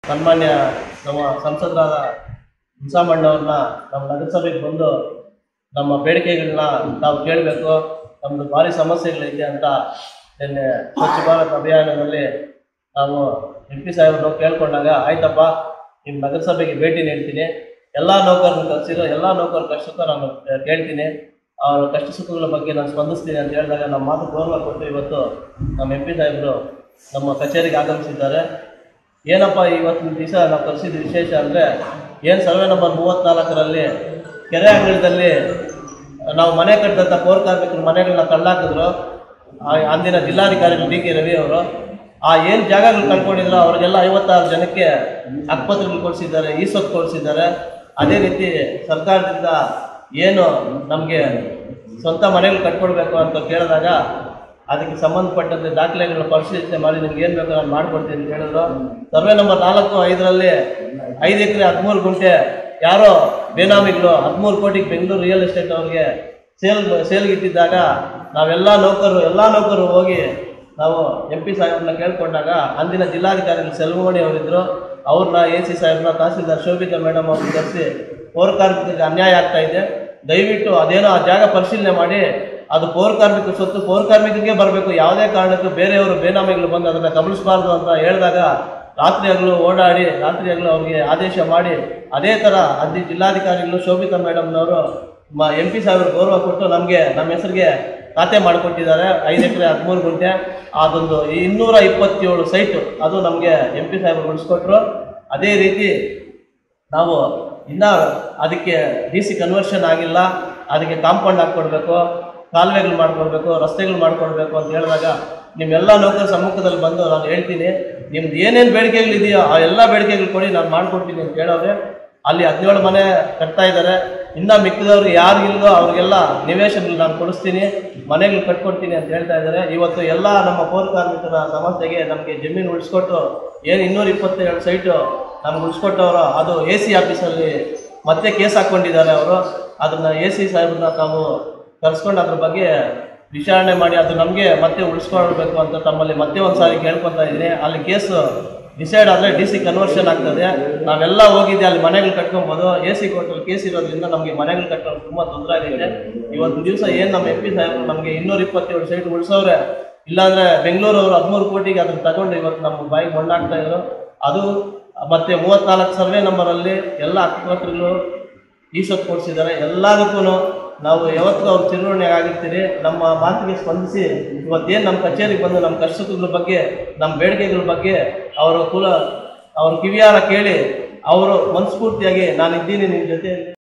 ಸನ್ಮಾನ್ಯ ನಮ್ಮ ಸಂಸದರಾದ ಹುಣಸಮ್ಮಣ್ಣವ್ರನ್ನ ನಮ್ಮ ನಗರಸಭೆಗೆ ಬಂದು ನಮ್ಮ ಬೇಡಿಕೆಗಳನ್ನ ನಾವು ಕೇಳಬೇಕು ನಮ್ಮದು ಭಾರಿ ಸಮಸ್ಯೆಗಳಿದೆ ಅಂತ ನಿನ್ನೆ ಸ್ವಚ್ಛ ಭಾರತ್ ಅಭಿಯಾನದಲ್ಲಿ ನಾವು ಎಂ ಪಿ ಸಾಹೇಬ್ರು ಕೇಳ್ಕೊಂಡಾಗ ಆಯ್ತಪ್ಪ ನಿಮ್ಮ ನಗರಸಭೆಗೆ ಭೇಟಿ ನೀಡ್ತೀನಿ ಎಲ್ಲ ನೌಕರನ್ನು ಕರೆಸಿರೋ ಎಲ್ಲ ನೌಕರ ಕಷ್ಟಕ್ಕೂ ನಾನು ಕೇಳ್ತೀನಿ ಅವರ ಕಷ್ಟ ಸುಖಗಳ ಬಗ್ಗೆ ನಾನು ಸ್ಪಂದಿಸ್ತೀನಿ ಅಂತ ಹೇಳಿದಾಗ ನಮ್ಮ ಮಾತು ಗೌರವ ಕೊಟ್ಟು ಇವತ್ತು ನಮ್ಮ ಎಂ ಪಿ ಸಾಹೇಬರು ನಮ್ಮ ಕಚೇರಿಗೆ ಆಗಮಿಸಿದ್ದಾರೆ ಏನಪ್ಪ ಇವತ್ತಿನ ದಿವಸ ನಾವು ಕಲಿಸಿದ ವಿಶೇಷ ಅಂದರೆ ಏನು ಸರ್ವೆ ನಂಬರ್ ಮೂವತ್ತ್ನಾಲ್ಕರಲ್ಲಿ ಕೆರೆ ಅಂಗಳದಲ್ಲಿ ನಾವು ಮನೆ ಕಟ್ಟಿದಂಥ ಪೌರ ಕಾರ್ಮಿಕರ ಮನೆಗಳನ್ನ ಕಳ್ಳಾಕಿದ್ರು ಆ- ಅಂದಿನ ಜಿಲ್ಲಾಧಿಕಾರಿಗಳು ಡಿ ಕೆ ರವಿ ಅವರು ಆ ಏನು ಜಾಗಗಳು ಕಳ್ಕೊಂಡಿದ್ರು ಅವ್ರಿಗೆಲ್ಲ ಐವತ್ತಾರು ಜನಕ್ಕೆ ಹಕ್ಕುಪತ್ರಗಳು ಕೊಡಿಸಿದ್ದಾರೆ ಈ ಸೊತ್ತು ಕೊಡಿಸಿದ್ದಾರೆ ಅದೇ ರೀತಿ ಸರ್ಕಾರದಿಂದ ಏನು ನಮಗೆ ಸ್ವಂತ ಮನೆಗಳು ಕಟ್ಕೊಡ್ಬೇಕು ಅಂತ ಕೇಳಿದಾಗ ಅದಕ್ಕೆ ಸಂಬಂಧಪಟ್ಟಂತೆ ದಾಖಲೆಗಳನ್ನ ಪರಿಶೀಲನೆ ಮಾಡಿ ನಿಮ್ಗೆ ಏನು ಬೇಕು ನಾನು ಮಾಡ್ಕೊಡ್ತೀನಿ ಅಂತ ಹೇಳಿದ್ರು ಸರ್ವೆ ನಂಬರ್ ನಾಲ್ಕು ಐದರಲ್ಲಿ ಐದು ಎಕರೆ ಹದಿಮೂರು ಗುಂಟೆ ಯಾರೋ ಬೇನಾಮಿಗಳು ಹದಿಮೂರು ಕೋಟಿಗೆ ಬೆಂಗಳೂರು ರಿಯಲ್ ಎಸ್ಟೇಟ್ ಅವ್ರಿಗೆ ಸೇಲ್ ಸೇಲ್ಗೆ ಇಟ್ಟಿದ್ದಾಗ ನಾವೆಲ್ಲ ನೌಕರರು ಎಲ್ಲ ನೌಕರರು ಹೋಗಿ ನಾವು ಎಂ ಪಿ ಸಾಹೇಬ್ರನ್ನ ಕೇಳ್ಕೊಂಡಾಗ ಅಂದಿನ ಜಿಲ್ಲಾಧಿಕಾರಿಗಳು ಸೆಲ್ವಮಣಿ ಅವರಿದ್ದರು ಅವ್ರನ್ನ ಎ ಸಿ ಸಾಹೇಬ್ರನ್ನ ತಹಸೀಲ್ದಾರ್ ಶೋಭಿತಾ ಮೇಡಮ್ ಅವ್ರನ್ನ ಕರೆಸಿ ಪೌರ ಕಾರ್ಮಿಕರಿಗೆ ಅನ್ಯಾಯ ಆಗ್ತಾ ಇದೆ ದಯವಿಟ್ಟು ಅದೇನೋ ಆ ಜಾಗ ಪರಿಶೀಲನೆ ಮಾಡಿ ಅದು ಪೌರ ಕಾರ್ಮಿಕರ ಸ್ವತ್ತು ಪೌರ ಕಾರ್ಮಿಕರಿಗೆ ಬರಬೇಕು ಯಾವುದೇ ಕಾರಣಕ್ಕೂ ಬೇರೆಯವರು ಬೇನಾಮಿಗಳು ಬಂದು ಅದನ್ನು ಕಬಳಿಸಬಾರ್ದು ಅಂತ ಹೇಳಿದಾಗ ರಾತ್ರಿ ಹಗಲು ಓಡಾಡಿ ರಾತ್ರಿ ಹಗಲು ಅವ್ರಿಗೆ ಆದೇಶ ಮಾಡಿ ಅದೇ ಥರ ಅಲ್ಲಿ ಜಿಲ್ಲಾಧಿಕಾರಿಗಳು ಶೋಭಿತಾ ಮೇಡಮ್ನವರು ಮ ಎಂ ಪಿ ಸಾಹೇಬರು ಗೌರವ ಕೊಟ್ಟು ನಮಗೆ ನಮ್ಮ ಹೆಸರಿಗೆ ಖಾತೆ ಮಾಡಿಕೊಟ್ಟಿದ್ದಾರೆ ಐದು ಎಕರೆ ಹದಿಮೂರು ಗುಂಟೆ ಅದೊಂದು ಇನ್ನೂರ ಇಪ್ಪತ್ತೇಳು ಸೈಟು ಅದು ನಮಗೆ ಎಂ ಪಿ ಸಾಹೇಬರು ಉಳಿಸ್ಕೊಟ್ರು ಅದೇ ರೀತಿ ನಾವು ಇನ್ನ ಅದಕ್ಕೆ ಡಿ ಸಿ ಕನ್ವರ್ಷನ್ ಆಗಿಲ್ಲ ಅದಕ್ಕೆ ಕಾಂಪೌಂಡ್ ಹಾಕ್ಕೊಡ್ಬೇಕು ಕಾಲುವೆಗಳು ಮಾಡ್ಕೊಡ್ಬೇಕು ರಸ್ತೆಗಳು ಮಾಡ್ಕೊಡ್ಬೇಕು ಅಂತ ಹೇಳಿದಾಗ ನಿಮ್ಮೆಲ್ಲ ನೌಕರ ಸಮ್ಮುಖದಲ್ಲಿ ಬಂದು ನಾನು ಹೇಳ್ತೀನಿ ನಿಮ್ದು ಏನೇನು ಬೇಡಿಕೆಗಳಿದೆಯೋ ಆ ಎಲ್ಲ ಬೇಡಿಕೆಗಳು ಕೊಡಿ ನಾನು ಮಾಡ್ಕೊಡ್ತೀನಿ ಅಂತ ಹೇಳೋರೆ ಅಲ್ಲಿ ಹದಿನೇಳು ಮನೆ ಕಟ್ತಾ ಇದ್ದಾರೆ ಇನ್ನ ಮಿಕ್ಕಿದವ್ರು ಯಾರಿಗಿಲ್ದೋ ಅವ್ರಿಗೆಲ್ಲ ನಿವೇಶನಗಳು ನಾನು ಕೊಡಿಸ್ತೀನಿ ಮನೆಗಳು ಕಟ್ಕೊಡ್ತೀನಿ ಅಂತ ಹೇಳ್ತಾ ಇದ್ದಾರೆ ಇವತ್ತು ಎಲ್ಲ ನಮ್ಮ ಪೌರ ಕಾರ್ಮಿಕರ ಸಮಸ್ಯೆಗೆ ನಮಗೆ ಜಮೀನು ಉಳಿಸ್ಕೊಟ್ಟು ಏನು ಇನ್ನೂರ ಇಪ್ಪತ್ತೇಳು ಸೈಟು ನಮ್ಗೆ ಉಳಿಸ್ಕೊಟ್ಟವರು ಅದು ಎ ಸಿ ಆಫೀಸಲ್ಲಿ ಮತ್ತೆ ಕೇಸ್ ಹಾಕ್ಕೊಂಡಿದ್ದಾರೆ ಅವರು ಅದನ್ನ ಎ ಸಿ ಸಾಹೇಬ್ರನ್ನ ತಾವು ಕರೆಸ್ಕೊಂಡು ಅದ್ರ ಬಗ್ಗೆ ವಿಚಾರಣೆ ಮಾಡಿ ಅದು ನಮಗೆ ಮತ್ತೆ ಉಳಿಸ್ಕೊಳ್ಬೇಕು ಅಂತ ತಮ್ಮಲ್ಲಿ ಮತ್ತೆ ಒಂದು ಸಾರಿ ಕೇಳ್ಕೊತಾ ಇದ್ದೀನಿ ಅಲ್ಲಿ ಕೇಸು ಡಿಸೈಡ್ ಆದರೆ ಡಿ ಸಿ ಕನ್ವರ್ಷನ್ ಆಗ್ತದೆ ನಾವೆಲ್ಲ ಹೋಗಿದ್ದೆ ಅಲ್ಲಿ ಮನೆಗಳು ಕಟ್ಕೊಬೋದು ಎ ಸಿ ಕೋರ್ಟಲ್ಲಿ ಕೇಸ್ ಇರೋದ್ರಿಂದ ನಮಗೆ ಮನೆಗಳು ಕಟ್ಟೋದು ತುಂಬ ತೊಂದರೆ ಆಗಿದೆ ಇವತ್ತು ದಿವಸ ಏನು ನಮ್ಮ ಎಂ ಪಿ ಸಾಹೇಬರು ನಮಗೆ ಇನ್ನೂರ ಇಪ್ಪತ್ತೇಳು ಸೈಟ್ ಉಳಿಸೋರೆ ಇಲ್ಲಾಂದ್ರೆ ಬೆಂಗಳೂರು ಅವರು ಹದಿಮೂರು ಕೋಟಿಗೆ ಅದನ್ನ ತಗೊಂಡು ಇವತ್ತು ನಮ್ಮ ಬಾಯಿಗೆ ಮಣ್ಣಾಗ್ತಾ ಇದ್ರು ಅದು ಮತ್ತೆ ಮೂವತ್ನಾಲ್ಕು ಸರ್ವೆ ನಂಬರಲ್ಲಿ ಎಲ್ಲ ಹಕ್ಕುಪತ್ರಗಳು ಈ ಸೊತ್ತು ಕೊಡಿಸಿದ್ದಾರೆ ಎಲ್ಲದಕ್ಕೂ ನಾವು ಯಾವತ್ತೂ ಅವ್ರು ಚಿರುವಣೆ ಆಗಿರ್ತೀರಿ ನಮ್ಮ ಮಾತಿಗೆ ಸ್ಪಂದಿಸಿ ಇವತ್ತೇನು ನಮ್ಮ ಕಚೇರಿಗೆ ಬಂದು ನಮ್ಮ ಕಷ್ಟಗಳ ಬಗ್ಗೆ ನಮ್ಮ ಬೇಡಿಕೆಗಳ ಬಗ್ಗೆ ಅವರ ಕುಲ ಅವ್ರ ಕಿವಿಯಾರ ಕೇಳಿ ಅವರು ಮನಸ್ಫೂರ್ತಿಯಾಗಿ ನಾನು ಇದ್ದೀನಿ ನಿಮ್ಮ ಜೊತೆ